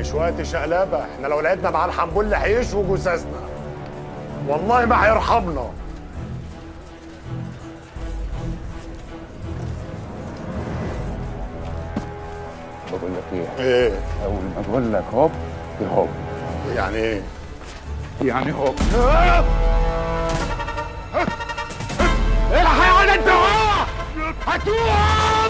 مش وقت شقلبه احنا لو لعبنا مع الحنبل هيشوي جثثنا والله ما هيرحمنا بقول لك ايه ايه اول ما بقول لك هوب هوب يعني ايه يعني هوب الحق على انت هو هتقوم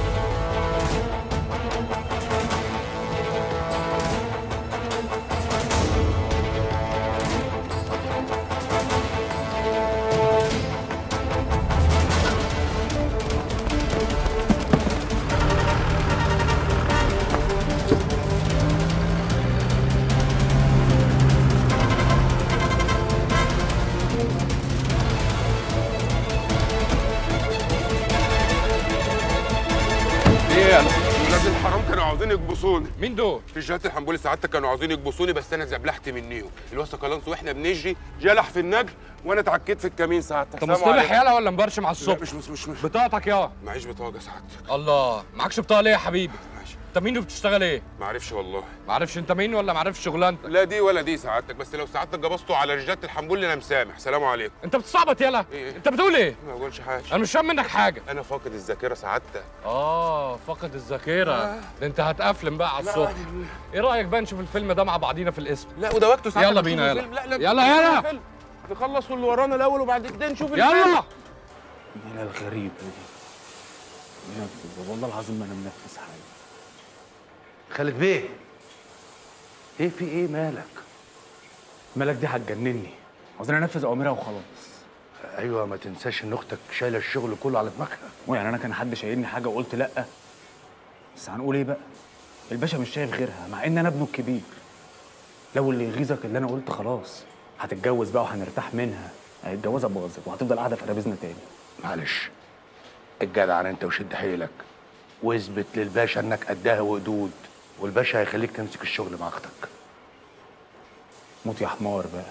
ايه ولاد الحرام كانوا عاوزين يكبسوني مين دول؟ رجالة الحنبولي سعادتك كانوا عاوزين يكبسوني بس انا زبلحت منيهم الواسطة كلانس واحنا بنجري جلح في النجر وانا اتعكيت في الكمين سعادتك طب سلام مصطلح عليكم. يالا ولا مبرشم على لا الصبح؟ مش مش مش, مش. بطاقتك يا معيش بطاقة سعادتك الله معكش بطاقه ليه يا حبيبي؟ ماشي انت مين وبتشتغل ايه؟ ما عارفش والله معرفش انت مين ولا معرفش شغلانتك؟ لا دي ولا دي سعادتك بس لو سعادتك جبسته على رجالة الحنبولي انا مسامح سلام عليكم انت بتستعبط يالا إيه؟ انت بتقول ايه؟ ما بقولش حاجة انا مش فاهم منك حاجه انا فاقد الذاكرة سعادتك اه فقد الذاكره ده انت هتقفلم بقى على الصبح ايه رايك بقى نشوف الفيلم ده مع بعضينا في الاسم لا وده وقته سعادتك يلا نشوف بينا، يلا. الفيلم. لا لا يلا، يلا. الفيلم. نخلص اللي ورانا الاول وبعد كده نشوف الفيلم يلا من الغريبة دي منفذ والله العظيم ما انا منفذ حاجة خالد بيه ايه في ايه مالك؟ مالك دي هتجنني عاوزين انفذ اوامرها وخلاص ايوه ما تنساش ان اختك شايله الشغل كله على دماغها ويعني انا كان حد شايلني حاجه وقلت لا بس هنقول ايه بقى الباشا مش شايف غيرها مع ان انا ابنه الكبير لو اللي يغيظك اللي انا قلت خلاص هتتجوز بقى وهنرتاح منها الجوازه باظت وهتفضل قاعده في رابيزنا تاني معلش الجدع انت وشد حيلك واثبت للباشا انك قدها وقدود والباشا هيخليك تمسك الشغل مع اختك موت يا حمار بقى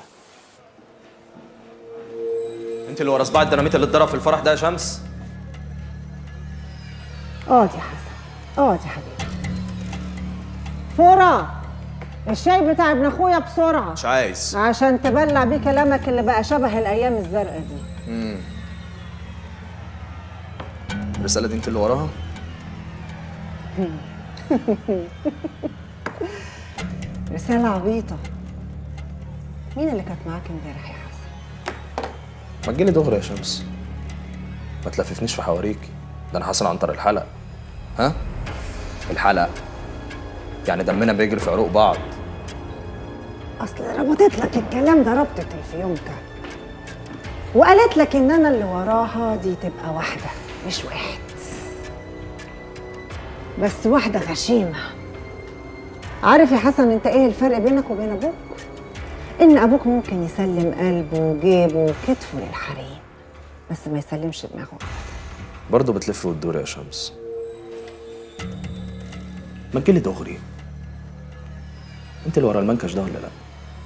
انت اللي ورا صباع الديناميت اللي اتضرب في الفرح ده يا شمس اقعد يا حسن اقعد يا حبيبي فورا الشاي بتاع ابن اخويا بسرعه مش عايز عشان تبلع بيه كلامك اللي بقى شبه الايام الزرقاء دي الرساله دي انت اللي وراها رساله عبيطه مين اللي كانت معاك امبارح يا حسن ما تجيلي دغري يا شمس ما تلففنيش في حواريكي ده انا حسن عنتر الحلق ها الحلق يعني دمنا بيجري في عروق بعض اصل ربطت لك الكلام ده ربطه الفيونكه وقالت لك ان انا اللي وراها دي تبقى واحده مش واحد بس واحده غشيمه عارف يا حسن انت ايه الفرق بينك وبين ابوك ان ابوك ممكن يسلم قلبه وجيبه وكتفه للحريم بس ما يسلمش دماغه برضه بتلف وتدور يا شمس ما تجيلي دغري انت اللي ورا المنكش ده ولا لا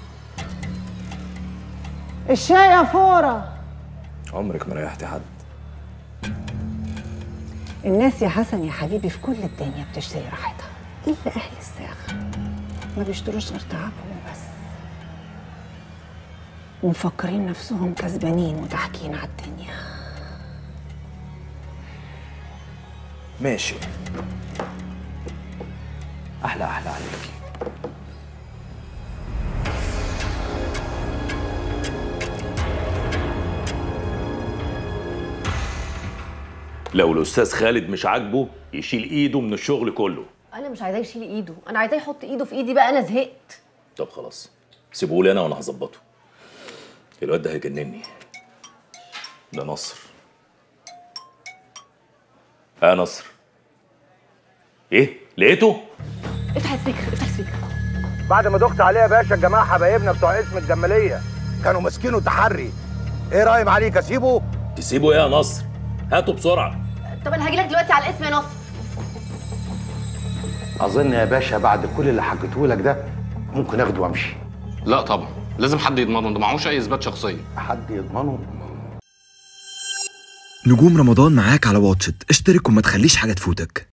الشاي يا فوره عمرك ما ريحتي حد الناس يا حسن يا حبيبي في كل الدنيا بتشتري راحتها الا اهل الساخه ما بيشتروش غير تعبهم وبس ومفكرين نفسهم كسبانين وضاحكين على الدنيا ماشي احلى احلى عليكي لو الاستاذ خالد مش عاجبه يشيل ايده من الشغل كله انا مش عايزاه يشيل ايده انا عايزاه يحط ايده في ايدي بقى انا زهقت طب خلاص سيبوه لي انا وانا هظبطه الواد ده هيجنني ده نصر اه نصر ايه لقيته افتح السبيكر افتح السبيكر بعد ما دخت عليه يا باشا الجماعه حبايبنا بتوع اسم الجماليه كانوا ماسكينه تحري ايه رايك عليك اسيبه تسيبه ايه يا نصر هاته بسرعه طب انا هاجي لك دلوقتي على الاسم يا نصر اظن يا باشا بعد كل اللي حكيته لك ده ممكن اخده وامشي لا طبعا لازم حد يضمنه ده معهوش اي اثبات شخصيه حد يضمنه نجوم رمضان معاك على واتشت اشترك وما تخليش حاجة تفوتك